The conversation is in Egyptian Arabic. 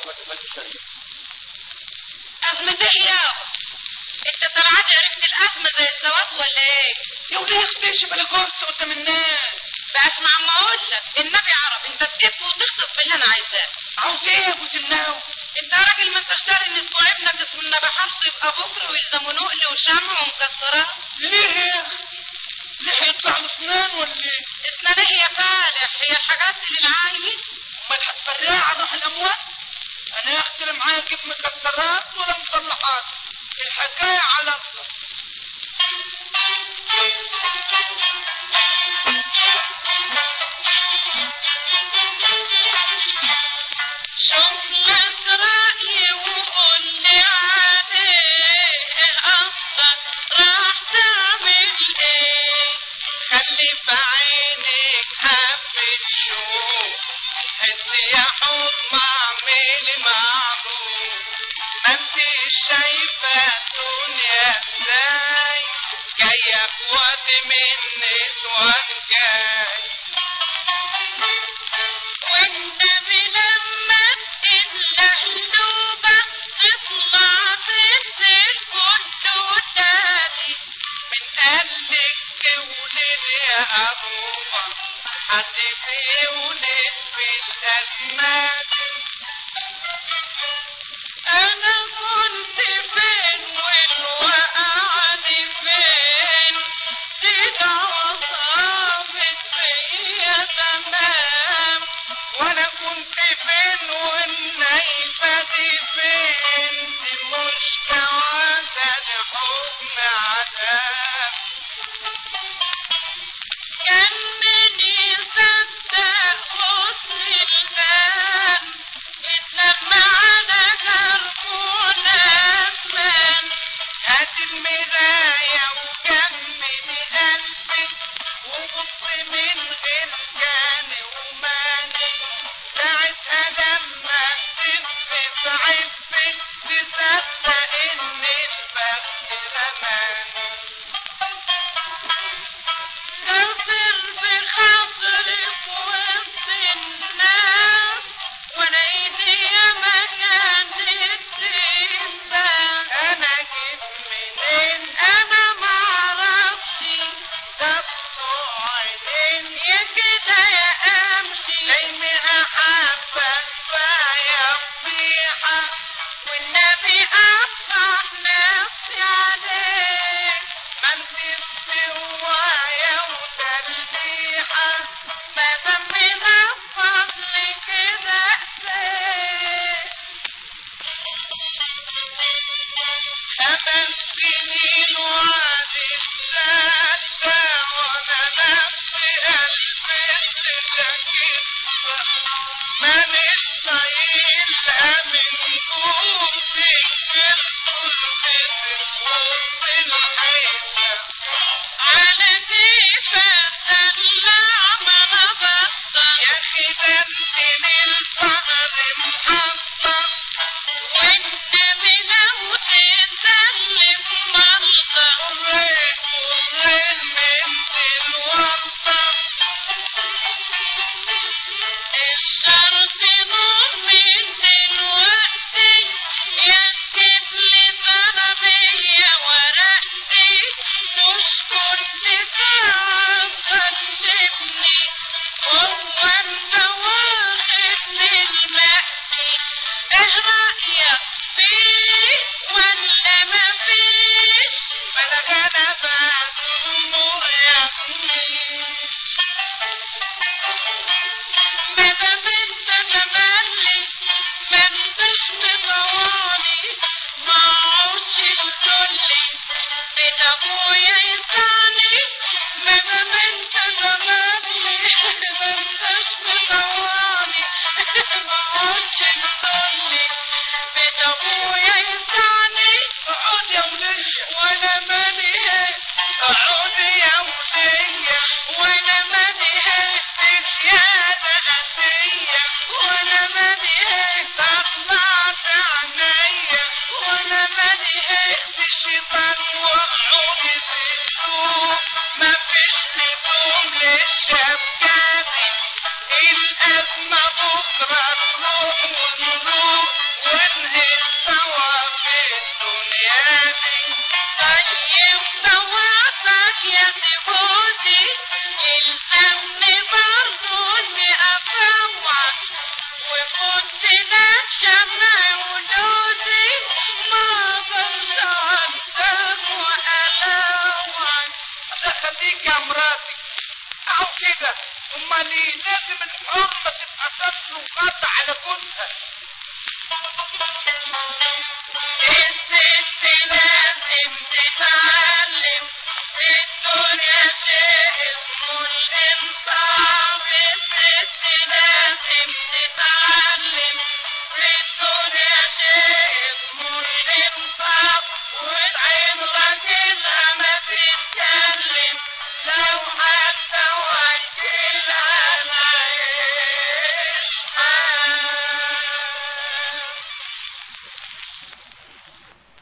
احمد افندي سريع أزمة إيه يابا؟ أنت طلعت عرفت الأزمة زي الزواج ولا إيه؟ يا وليه اختشي بلا جرس قدام الناس بسمع ما أقول لك النبي عرب أنت تكف وتختص باللي أنا عايزاه عاوز ايه يا ابو سناوي أنت راجل ما أنتش داري إن أسبوع ابنك اسم النبي حفص يبقى بكرة ويلزموا نقل وشمع ومكسرات ليه يا اخي ليه هيطلع له اسنان ولا ايه اسنانه يا فالح هي الحاجات اللي العايز ما تحفريها على روح الاموال انا يا اختي لا معايا اجيب مكسرات ولا مصلحات الحكايه على الله شوف لك رأيي وقول لي عليه قصدك راح تعمل ايه خلي في عينك حبة شوق حس يا حب اعملي معروف ما انتش شايفة الدنيا ازاي جاية في وقت من نسوان جاي والنبي لما اللهلوبة تطلع بالسيف كله تاني من قلك تولد يا أبوبة حد بيولد في الأزمات أنا كنت فين والوقعني فين دي وصابت فيا تمام وانا كنت فين والنايفة دي فين دي مش جوازة دي حكم عذاب كان من يصدق حسن الباب اتلم على جرحنا أمان هات المراية وجمد قلبك وبص من غير كان وماني ساعتها لما تبقى في عبك تصدق ان البخت رماني غفر بخاطرك وسط الناس وانا ايدي ما كانت تنسى انا جيت منين انا معرفش دموع عينين يا كده يا امشي ليمها حبة كفاية فضيحة والنبي افتح نفسي عليك ما انت سوايا وتلبيحة ما دام نفضل كده احساس خمس سنين وعدت سادة وانا نفسي البس جاكيتة مانيش طايقها من جوزي كبرت البيت الحيطة على كيفك طلع ما بطل يا اخي ده انت للفقر محطة والنبي لو تسلف ملطة غير غير من الورطة الشرط مؤمن دلوقتي يكتب لي طلبية ورقتي مش كل ساعة تكلمني هو انت واخد للمهدي ايه رأيك فيه ولا مفيش بلا انا بعد النور يا ابني ما دام كده امال ايه لازم الحرمه تبقى سفل وغطى على جوزها الست لازم تتعلم في الدنيا شيء اسمه الانصاف الست لازم تتعلم في الدنيا شيء اسمه الانصاف وتعين راجلها ما تتكلم لو حتى وكيلها ما يشحن